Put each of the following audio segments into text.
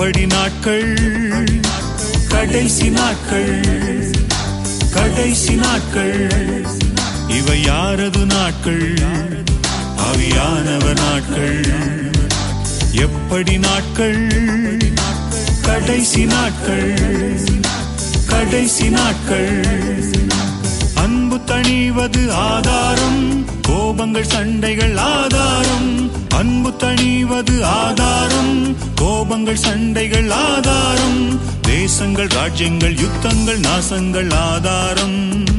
எப்படி நாட்கள் கடைசி நாட்கள் கடைசி நாட்கள் இவை யாரது நாட்கள் ஆவியானவர் நாட்கள் எப்படி நாட்கள் கடைசி நாட்கள் கடைசி நாட்கள் அன்பு தணிவது ஆதாரம் கோபங்கள் சண்டைகள் ஆதாரம் அன்பு தணிவது ஆதாரம் கோபங்கள் சண்டைகள் ஆதாரம் தேசங்கள் ராஜ்யங்கள் யுத்தங்கள் நாசங்கள் ஆதாரம்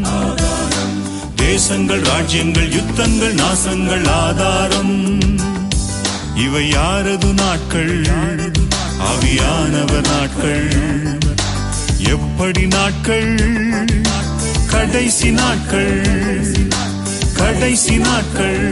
தேசங்கள் ராஜ்யங்கள் யுத்தங்கள் நாசங்கள் ஆதாரம் இவை யாரது நாட்கள் ஆவியானவர் நாட்கள் எப்படி நாட்கள் கடைசி நாட்கள் கடைசி நாட்கள்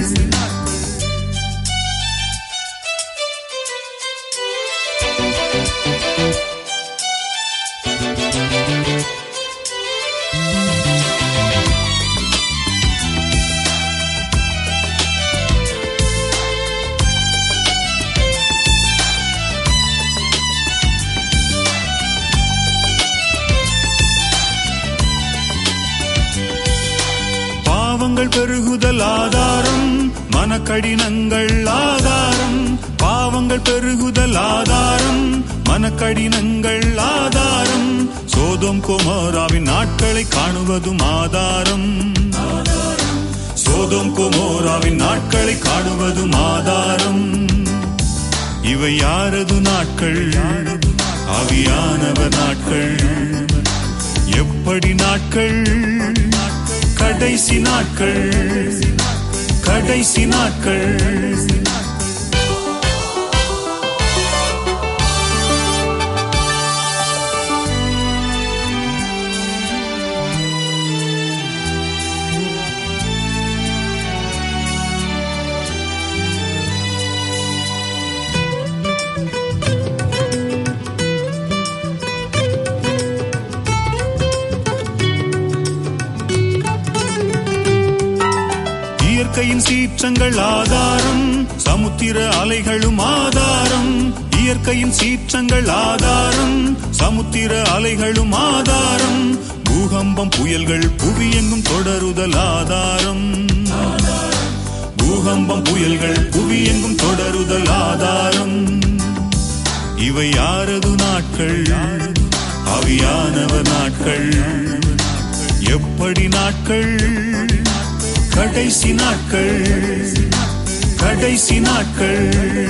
பாவங்கள் பெருகுதல் ஆதாரம் மனக்கடினங்கள் ஆதாரம் பாவங்கள் பெருகுதல் ஆதாரம் மனக்கடினங்கள் ஆதாரம் சோதோம் குமாராவின் நாட்களை காணுவதும் ஆதாரம் சோதோம் குமோராவின் நாட்களை காணுவதும் ஆதாரம் இவை யாரது நாட்கள் ஆவியானவர் நாட்கள் எப்படி நாட்கள் கடைசி நாட்கள் கடைசி நாட்கள் இயற்கையின் சீற்றங்கள் ஆதாரம் சமுத்திர அலைகளும் ஆதாரம் இயற்கையின் சீற்றங்கள் ஆதாரம் சமுத்திர அலைகளும் ஆதாரம் பூகம்பம் புயல்கள் புவியெங்கும் தொடருதல் ஆதாரம் பூகம்பம் புயல்கள் புவியெங்கும் தொடருதல் ஆதாரம் இவை யாரது நாட்கள் அவியானவர் நாட்கள் எப்படி நாட்கள் கடைசி நாட்கள் கடைசி நாட்கள்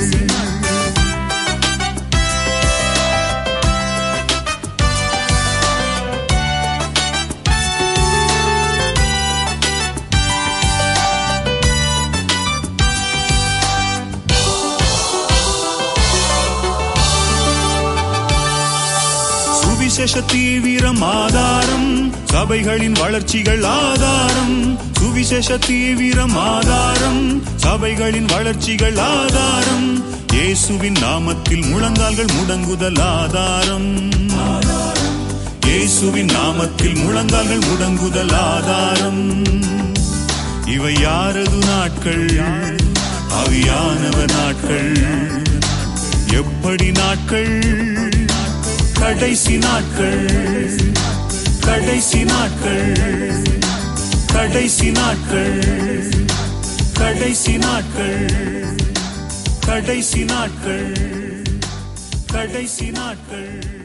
சுவிசேஷ தீவிரம் ஆதாரம் சபைகளின் வளர்ச்சிகள் ஆதாரம் சுவிசேஷ தீவிரம் ஆதாரம் சபைகளின் வளர்ச்சிகள் ஆதாரம் இயேசுவின் நாமத்தில் முழங்கால்கள் முடங்குதல் ஆதாரம் இயேசுவின் நாமத்தில் முழங்கால்கள் முடங்குதல் ஆதாரம் இவை யாரது நாட்கள் அவியானவர் நாட்கள் எப்படி நாட்கள் கடைசி நாட்கள் கடைசி நாட்கள் கடைசி நாட்கள் கடைசி நாட்கள் கடைசி நாட்கள் கடைசி நாட்கள்